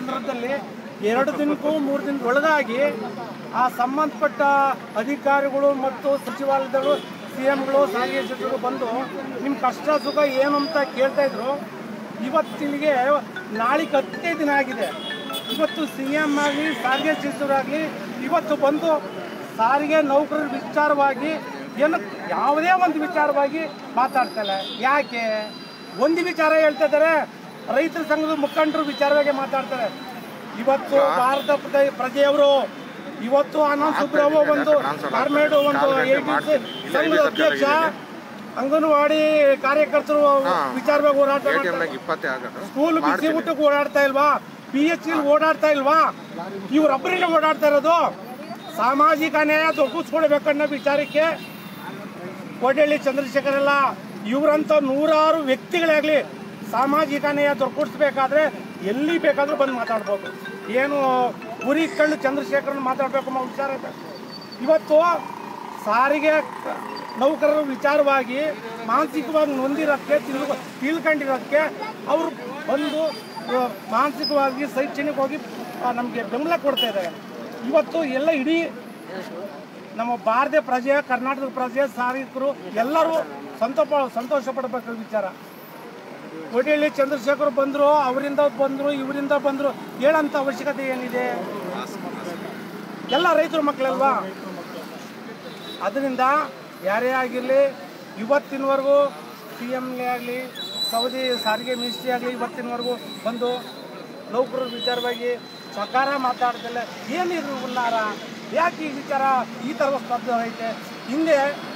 ಸಂದರ್ಭದಲ್ಲಿ ಎರಡು ದಿನಕ್ಕೂ ಮೂರು ದಿನದ ಒಳಗಾಗಿ ಆ ಸಂಬಂಧಪಟ್ಟ ಅಧಿಕಾರಿಗಳು ಮತ್ತು ಸಚಿವಾಲಯದವರು ಸಿ ಎಂಗಳು ಸಾರಿಗೆ ಸಚಿವರು ಬಂದು ನಿಮ್ಮ ಕಷ್ಟ ಸುಖ ಏನು ಅಂತ ಕೇಳ್ತಾ ಇದ್ರು ಇವತ್ತಿಗೆ ನಾಳೆಗೆ ಹದಿನೈದು ದಿನ ಆಗಿದೆ ಇವತ್ತು ಸಿ ಎಂ ಆಗಲಿ ಸಾರಿಗೆ ಸಚಿವರಾಗಲಿ ಇವತ್ತು ಬಂದು ಸಾರಿಗೆ ನೌಕರರ ವಿಚಾರವಾಗಿ ಏನು ಯಾವುದೇ ಒಂದು ವಿಚಾರವಾಗಿ ಮಾತಾಡ್ತಲ್ಲ ಯಾಕೆ ಒಂದು ವಿಚಾರ ಹೇಳ್ತಾ ಇದ್ದಾರೆ ರೈತರ ಸಂಘದ ಮುಖಂಡರು ವಿಚಾರವಾಗಿ ಮಾತಾಡ್ತಾರೆ ಇವತ್ತು ಭಾರತ ಪ್ರಜೆ- ಪ್ರಜೆಯವರು ಇವತ್ತು ಆನಂದ್ ಸುಬ್ರಹ್ಮ ಒಂದು ಕಾರ್ಮೇಡ್ ಒಂದು APC ಸಂಘದ ಅಧ್ಯಕ್ಷ ಅಂಗನವಾಡಿ ಕಾರ್ಯಕರ್ತರು ವಿಚಾರವಾಗಿ ಹೋರಾಟ ಮಾಡ್ತಾರೆ ಇಪ್ಪತ್ತೇ ಆಗದು ಸ್ಕೂಲ್ ಬಿಸಿ ಊಟಕ್ಕೆ ಓಡಾಡ್ತಾ ಇಲ್ವಾ ಪಿ ಎಚ್ ಓಡಾಡ್ತಾ ಇಲ್ವಾ ಇವರೊಬ್ಬರಿಗೆ ಓಡಾಡ್ತಾ ಇರೋದು ಸಾಮಾಜಿಕ ನ್ಯಾಯ ದೊರಕಿಸ್ಕೊಳ್ಬೇಕನ್ನೋ ವಿಚಾರಕ್ಕೆ ಕೋಟೆಹಳ್ಳಿ ಚಂದ್ರಶೇಖರ್ ಎಲ್ಲ ಇವರಂತ ನೂರಾರು ವ್ಯಕ್ತಿಗಳಾಗಲಿ ಸಾಮಾಜಿಕ ನ್ಯಾಯ ದೊರಕಿಸ್ಬೇಕಾದ್ರೆ ಎಲ್ಲಿ ಬೇಕಾದ್ರೂ ಬಂದು ಮಾತಾಡ್ಬೋದು ಏನು ಉರಿ ಕಳ್ಳು ಚಂದ್ರಶೇಖರನ್ ಮಾತಾಡಬೇಕು ಅನ್ನೋ ವಿಚಾರ ಇದೆ ಇವತ್ತು ಸಾರಿಗೆ ನೌಕರರ ವಿಚಾರವಾಗಿ ಮಾನಸಿಕವಾಗಿ ನೊಂದಿರೋಕ್ಕೆ ತಿಳ್ ತಿಳ್ಕೊಂಡಿರೋಕ್ಕೆ ಅವರು ಬಂದು ಆ, ಮಾನಸಿಕವಾಗಿ ಶೈಕ್ಷಣಿಕವಾಗಿ ನಮಗೆ ಬೆಂಬಲ ಕೊಡ್ತಾ ಇದ್ದಾರೆ ಇವತ್ತು ಎಲ್ಲ ಇಡೀ ನಮ್ಮ ಭಾರತ ಪ್ರಜೆ ಕರ್ನಾಟಕದ ಪ್ರಜೆ ಸಾರಿಕರು ಎಲ್ಲರೂ ಸಂತೋಷ ಸಂತೋಷ ಪಡಬೇಕು ವಿಚಾರ ಕೋಟಿಹಳ್ಳಿ ಚಂದ್ರಶೇಖರ್ ಬಂದರು ಅವರಿಂದ ಬಂದರು ಇವರಿಂದ ಬಂದರು ಹೇಳೋಂಥ ಅವಶ್ಯಕತೆ ಏನಿದೆ ಎಲ್ಲ ರೈತರ ಮಕ್ಕಳಲ್ವಾ ಅದರಿಂದ ಯಾರೇ ಆಗಿರಲಿ ಇವತ್ತಿನವರೆಗೂ ಸಿ ಎಮ್ಗೆ ಆಗಲಿ ಸೌದಿ ಸಾರಿಗೆ ಮಿನಿಸ್ಟ್ರಿ ಆಗಲಿ ಇವತ್ತಿನವರೆಗೂ ಬಂದು ನೌಕರರ ವಿಚಾರವಾಗಿ ಸಕಾರ ಮಾತಾಡ್ದಲ್ಲ ಏನಿದ್ರು ಉನ್ನಾರ ಯಾಕೆ ಈ ವಿಚಾರ ಈ ಥರ ಸ್ಪರ್ಧೆ ಐತೆ ಹಿಂದೆ